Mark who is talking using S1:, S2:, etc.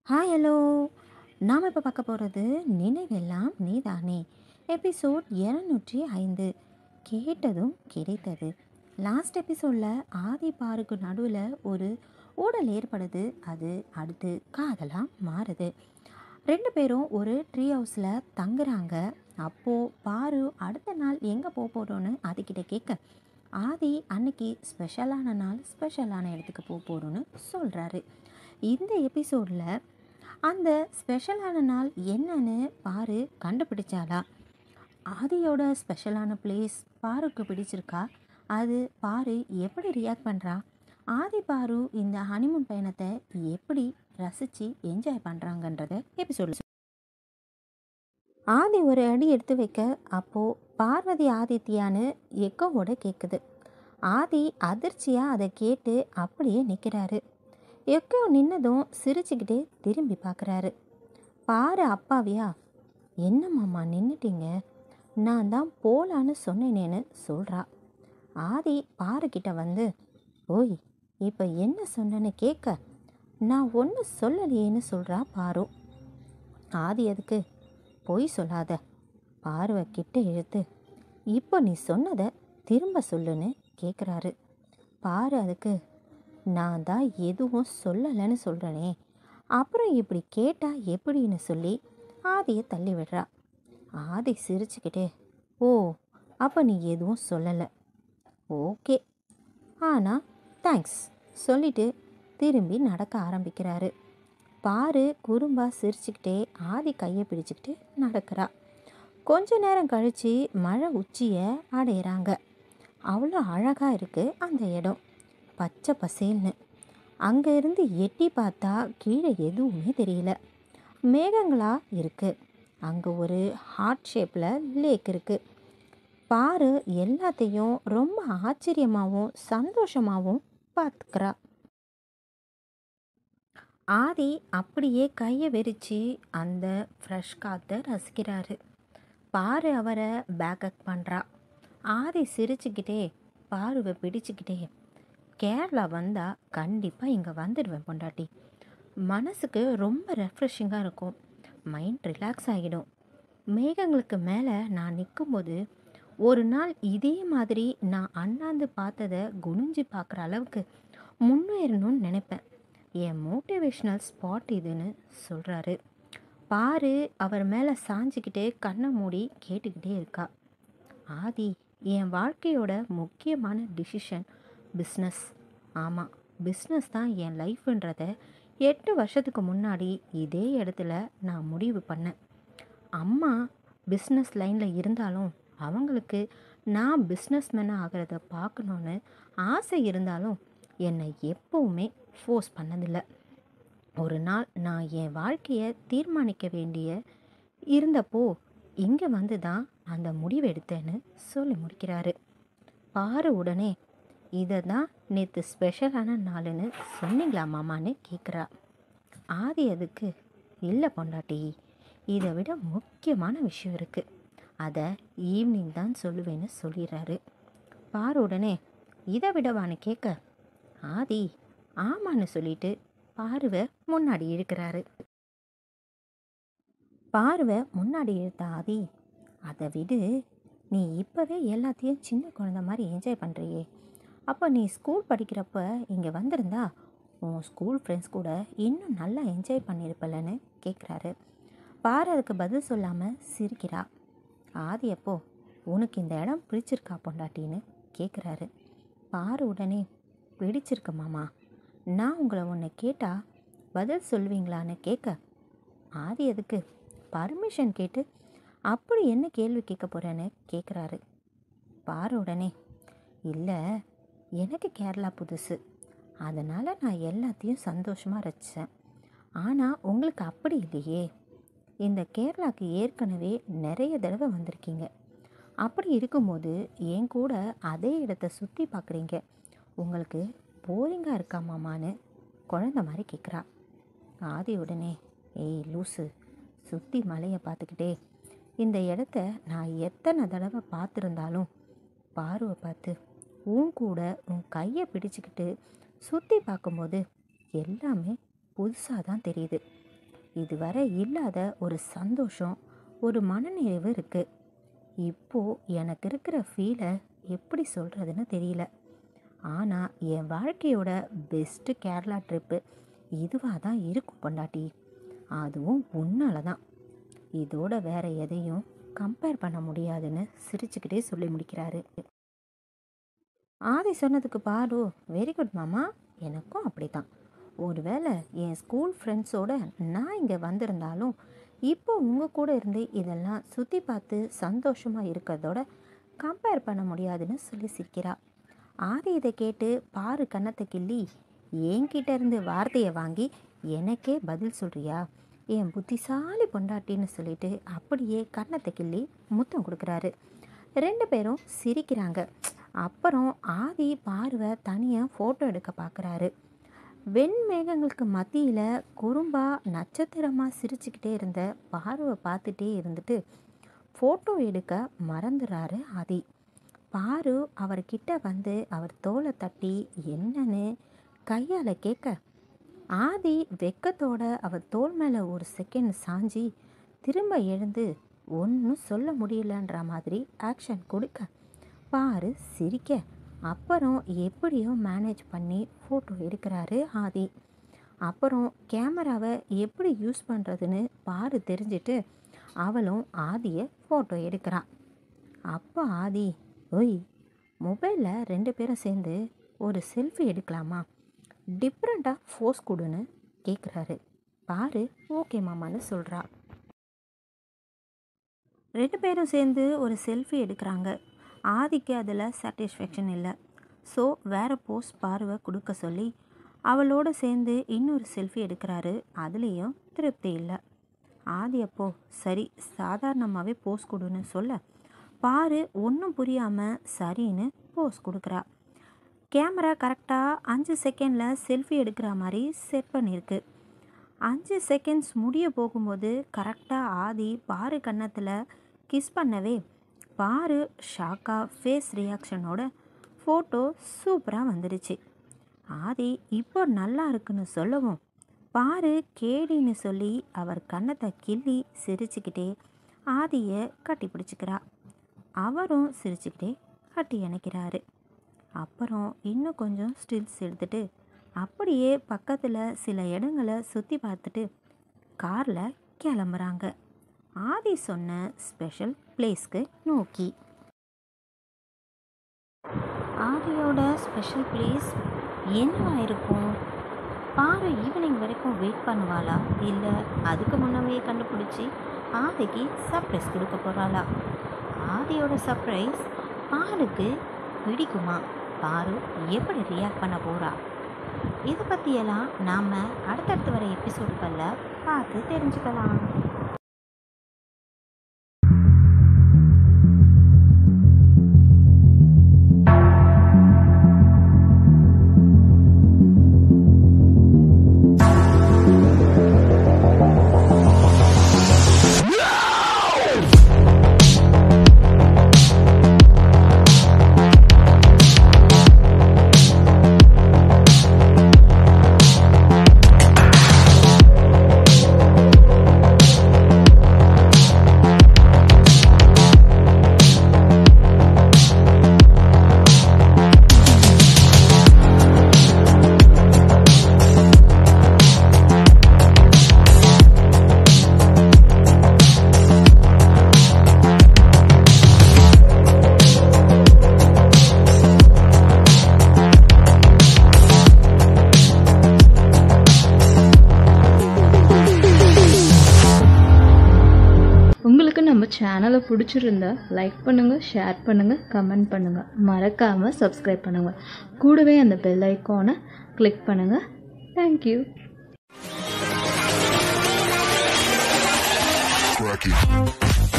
S1: Hi hello நாம் இப்போ பார்க்க போகிறது நினைவெல்லாம் நீதானே எபிசோட் இரநூற்றி ஐந்து கேட்டதும் கிடைத்தது லாஸ்ட் எபிசோடில் ஆதி பாருக்கு நடுவில் ஒரு ஊடல் ஏற்படுது அது அடுத்து காதலாக மாறுது ரெண்டு பேரும் ஒரு ட்ரீ ஹவுஸில் தங்குறாங்க அப்போது பாரு அடுத்த நாள் எங்கே போக போகிறோன்னு ஆதிக்கிட்ட கேட்க ஆதி அன்னைக்கு ஸ்பெஷலான நாள் ஸ்பெஷலான இடத்துக்கு போக போகிறோன்னு சொல்கிறாரு இந்த எபிசோடில் அந்த ஸ்பெஷலான நாள் என்னன்னு பாரு கண்டுபிடிச்சாலா ஆதியோட ஸ்பெஷலான பிளேஸ் பாருக்கு பிடிச்சிருக்கா அது பாரு எப்படி ரியாக்ட் பண்ணுறா ஆதி பாரு இந்த ஹனிமூன் பயணத்தை எப்படி ரசித்து என்ஜாய் பண்ணுறாங்கன்றத எபிசோடில் ஆதி ஒரு அடி எடுத்து வைக்க அப்போது பார்வதி ஆதித்யான்னு எக்கோவோட கேட்குது ஆதி அதிர்ச்சியாக அதை கேட்டு அப்படியே நிற்கிறாரு எக்கோ நின்னதும் சிரிச்சுக்கிட்டே திரும்பி பார்க்குறாரு பாரு அப்பாவியா என்ன மாமா நின்றுட்டீங்க நான் தான் போலான்னு சொன்னேனேன்னு சொல்கிறா ஆதி பாருக்கிட்ட வந்து ஓய் இப்போ என்ன சொன்னேன்னு கேட்க நான் ஒன்றும் சொல்லலையேன்னு சொல்கிறா பாரு ஆதி அதுக்கு பொய் சொல்லாத பார்வை கிட்ட இழுத்து இப்போ நீ சொன்னதை திரும்ப சொல்லுன்னு கேட்குறாரு பாரு அதுக்கு நான் தான் எதுவும் சொல்லலைன்னு சொல்கிறேனே அப்புறம் இப்படி கேட்டா எப்படின்னு சொல்லி ஆதியை தள்ளி விடுறா ஆதி சிரிச்சுக்கிட்டே ஓ அப்போ நீ எதுவும் சொல்லலை ஓகே ஆனால் தேங்க்ஸ் சொல்லிட்டு திரும்பி நடக்க ஆரம்பிக்கிறாரு பாரு குறும்பா சிரிச்சுக்கிட்டே ஆதி கையை பிடிச்சிக்கிட்டு நடக்கிறா கொஞ்ச நேரம் கழித்து மழை உச்சியை அடையிறாங்க அவ்வளோ அழகாக இருக்குது அந்த இடம் பச்சை பசேல்னு அங்கே இருந்து எட்டி பார்த்தா கீழே எதுவுமே தெரியல மேகங்களாக இருக்குது அங்கே ஒரு ஹார்ட் ஷேப்பில் லேக் இருக்குது பாரு எல்லாத்தையும் ரொம்ப ஆச்சரியமாகவும் சந்தோஷமாகவும் பார்த்துக்கிறா ஆதி அப்படியே கையை விரித்து அந்த ஃப்ரெஷ் காற்றை ரசிக்கிறாரு பாரு அவரை பேக்கப் பண்ணுறா ஆதி சிரிச்சுக்கிட்டே பாருவை பிடிச்சிக்கிட்டே கேரளா வந்தால் கண்டிப்பாக இங்கே வந்துடுவேன் பொண்டாட்டி மனசுக்கு ரொம்ப ரெஃப்ரெஷிங்காக இருக்கும் மைண்ட் ரிலாக்ஸ் ஆகிடும் மேகங்களுக்கு மேலே நான் நிற்கும்போது ஒரு நாள் இதே மாதிரி நான் அண்ணாந்து பார்த்ததை குனிஞ்சு பார்க்குற அளவுக்கு முன்னேறணும்னு நினைப்பேன் என் மோட்டிவேஷ்னல் ஸ்பாட் இதுன்னு சொல்கிறாரு பாரு அவர் மேலே சாஞ்சிக்கிட்டே கண்ணை மூடி கேட்டுக்கிட்டே இருக்கா ஆதி என் வாழ்க்கையோட முக்கியமான டிசிஷன் பிஸ்னஸ் ஆமாம் பிஸ்னஸ் தான் என் லைஃப்ன்றத எட்டு வருஷத்துக்கு முன்னாடி இதே இடத்துல நான் முடிவு பண்ணேன் அம்மா பிஸ்னஸ் லைனில் இருந்தாலும் அவங்களுக்கு நான் பிஸ்னஸ் மேனாக ஆகிறத பார்க்கணுன்னு ஆசை இருந்தாலும் என்னை எப்போவுமே ஃபோர்ஸ் பண்ணதில்லை ஒரு நாள் நான் என் வாழ்க்கையை தீர்மானிக்க வேண்டிய இருந்தப்போ இங்கே வந்து தான் அந்த முடிவு எடுத்தேன்னு சொல்லி முடிக்கிறாரு பாரு உடனே இதை தான் நேற்று ஸ்பெஷலான நாளுன்னு சொன்னீங்களா மாமான்னு கேட்குறா ஆதி அதுக்கு இல்லை பொண்டாட்டி இதை விட முக்கியமான விஷயம் இருக்குது அதை ஈவினிங் தான் சொல்லுவேன்னு சொல்லிடுறாரு பாரு உடனே இதை விடவான்னு கேட்க ஆதி ஆமான்னு சொல்லிட்டு பார்வை முன்னாடி இழுக்கிறாரு பார்வை முன்னாடி இழுத்த ஆதி அதை விடு நீ இப்போவே எல்லாத்தையும் சின்ன குழந்த மாதிரி என்ஜாய் பண்ணுறியே அப்போ நீ ஸ்கூல் படிக்கிறப்ப இங்கே வந்திருந்தா உன் ஸ்கூல் ஃப்ரெண்ட்ஸ் கூட இன்னும் நல்லா என்ஜாய் பண்ணியிருப்பலன்னு கேட்குறாரு பாரு அதுக்கு பதில் சொல்லாமல் சிரிக்கிறா ஆதி அப்போ உனக்கு இந்த இடம் பிடிச்சிருக்கா பொண்டாட்டின்னு கேட்குறாரு பாரு உடனே பிடிச்சிருக்கு மாமா நான் உங்களை ஒன்று கேட்டால் பதில் சொல்வீங்களான்னு கேட்க ஆதி அதுக்கு பர்மிஷன் கேட்டு அப்படி என்ன கேள்வி கேட்க போகிறேன்னு கேட்குறாரு பாரு உடனே இல்லை எனக்கு கேரளா புதுசு அதனால் நான் எல்லாத்தையும் சந்தோஷமாக ரசித்தேன் ஆனால் உங்களுக்கு அப்படி இல்லையே இந்த கேரளாவுக்கு ஏற்கனவே நிறைய தடவை வந்திருக்கீங்க அப்படி இருக்கும்போது என் கூட அதே இடத்த சுற்றி பார்க்குறீங்க உங்களுக்கு போரிங்காக இருக்கா மாமான்னு குழந்த மாதிரி கேட்குறா ஆதி உடனே ஏய் லூசு சுற்றி மலையை பார்த்துக்கிட்டே இந்த இடத்த நான் எத்தனை தடவை பார்த்துருந்தாலும் பார்வை பார்த்து உன் கூட உன் கையை பிடிச்சிக்கிட்டு சுற்றி பார்க்கும்போது எல்லாமே புதுசாக தான் தெரியுது இதுவரை இல்லாத ஒரு சந்தோஷம் ஒரு மனநிறைவு இருக்குது இப்போது எனக்கு இருக்கிற ஃபீலை எப்படி சொல்கிறதுன்னு தெரியல ஆனால் என் வாழ்க்கையோட பெஸ்ட்டு கேரளா ட்ரிப்பு இதுவாக தான் இருக்கும் பொண்டாட்டி அதுவும் உன்னால தான் இதோட வேற எதையும் கம்பேர் பண்ண முடியாதுன்னு சிரிச்சுக்கிட்டே சொல்லி முடிக்கிறாரு ஆதி சொன்னதுக்கு பாரு வெரி குட் மாமா எனக்கும் அப்படி தான் ஒருவேளை என் ஸ்கூல் ஃப்ரெண்ட்ஸோட நான் இங்கே வந்திருந்தாலும் இப்போ உங்கள் கூட இருந்து இதெல்லாம் சுற்றி பார்த்து சந்தோஷமாக இருக்கிறதோட கம்பேர் பண்ண முடியாதுன்னு சொல்லி சிரிக்கிறா ஆதி இதை கேட்டு பாரு கன்னத்தை கிள்ளி என்கிட்ட இருந்து வார்த்தையை வாங்கி எனக்கே பதில் சொல்கிறியா என் புத்திசாலி பொண்டாட்டின்னு சொல்லிட்டு அப்படியே கன்னத்தை கிள்ளி முத்தம் கொடுக்குறாரு ரெண்டு பேரும் சிரிக்கிறாங்க அப்புறம் ஆதி பார்வை தனியாக ஃபோட்டோ எடுக்க பார்க்குறாரு வெண்மேகங்களுக்கு மத்தியில் குறும்பா நட்சத்திரமாக சிரிச்சுக்கிட்டே இருந்த பார்வை பார்த்துட்டே இருந்துட்டு ஃபோட்டோ எடுக்க மறந்துறாரு ஆதி பாரு அவர்கிட்ட வந்து அவர் தோலை தட்டி என்னன்னு கையால் கேட்க ஆதி வெக்கத்தோட அவர் தோல் மேலே ஒரு செகண்ட் சாஞ்சி திரும்ப எழுந்து ஒன்றும் சொல்ல முடியலன்ற மாதிரி ஆக்ஷன் கொடுக்க பாரு சிரிக்க அப்புறம் எப்படியோ மேனேஜ் பண்ணி ஃபோட்டோ எடுக்கிறாரு ஆதி அப்புறம் கேமராவை எப்படி யூஸ் பண்ணுறதுன்னு பாரு தெரிஞ்சுட்டு அவளும் ஆதியை ஃபோட்டோ எடுக்கிறான் அப்போ ஆதி ஒய் மொபைலில் ரெண்டு பேரும் சேர்ந்து ஒரு செல்ஃபி எடுக்கலாமா டிஃப்ரெண்ட்டாக ஃபோர்ஸ் கொடுன்னு கேட்குறாரு பாரு ஓகே மாமான்னு சொல்கிறா ரெண்டு பேரும் சேர்ந்து ஒரு செல்ஃபி எடுக்கிறாங்க ஆதிக்கு அதில் சாட்டிஸ்ஃபேக்ஷன் இல்லை ஸோ வேறு போஸ் பார்வை கொடுக்க சொல்லி அவளோட சேர்ந்து இன்னொரு செல்ஃபி எடுக்கிறாரு அதுலேயும் திருப்தி இல்லை ஆதி அப்போ சரி சாதாரணமாகவே போஸ் கொடுன்னு சொல்ல பாரு ஒன்றும் புரியாமல் சரின்னு போஸ் கொடுக்குறா கேமரா கரெக்டாக அஞ்சு செகண்டில் செல்ஃபி எடுக்கிற மாதிரி செட் பண்ணியிருக்கு அஞ்சு செகண்ட்ஸ் முடிய போகும்போது கரெக்டாக ஆதி பாரு கன்னத்தில் கிஸ் பண்ணவே பாரு ஷாக்காக ஃபேஸ் ரியாக்ஷனோட ஃபோட்டோ சூப்பராக வந்துடுச்சு ஆதி இப்போ நல்லா இருக்குன்னு சொல்லவும் பாரு கேடின்னு சொல்லி அவர் கன்னத்தை கிள்ளி சிரிச்சுக்கிட்டே ஆதியை கட்டி பிடிச்சிக்கிறா அவரும் சிரிச்சுக்கிட்டே கட்டி அணைக்கிறாரு அப்புறம் இன்னும் கொஞ்சம் ஸ்டில்ஸ் எடுத்துட்டு அப்படியே பக்கத்தில் சில இடங்களை சுற்றி பார்த்துட்டு காரில் கிளம்புறாங்க ஆதி சொன்ன ஸ்பெஷல் பிளேஸ்க்கு நோக்கி ஆதியோட ஸ்பெஷல் பிளேஸ் என்னவா இருக்கும் பாரு ஈவினிங் வரைக்கும் வெயிட் பண்ணுவாளா இல்லை அதுக்கு முன்னமே கண்டுபிடிச்சி ஆதிக்கு சர்ப்ரைஸ் கொடுக்க போகிறாளா ஆதியோட சர்ப்ரைஸ் பாருக்கு பிடிக்குமா பாரு எப்படி ரியாக்ட் பண்ண போகிறா இதை பற்றியெல்லாம் நாம் அடுத்தடுத்து வர எபிசோடுகளில் பார்த்து தெரிஞ்சுக்கலாம்
S2: உங்களுக்கு நம்ம சேனலை பிடிச்சிருந்தா லைக் பண்ணுங்கள் ஷேர் பண்ணுங்கள் கமெண்ட் பண்ணுங்கள் மறக்காமல் சப்ஸ்கிரைப் பண்ணுங்கள் கூடவே அந்த பெல் ஐக்கானை கிளிக் பண்ணுங்கள் தேங்க்யூ
S3: Cracky.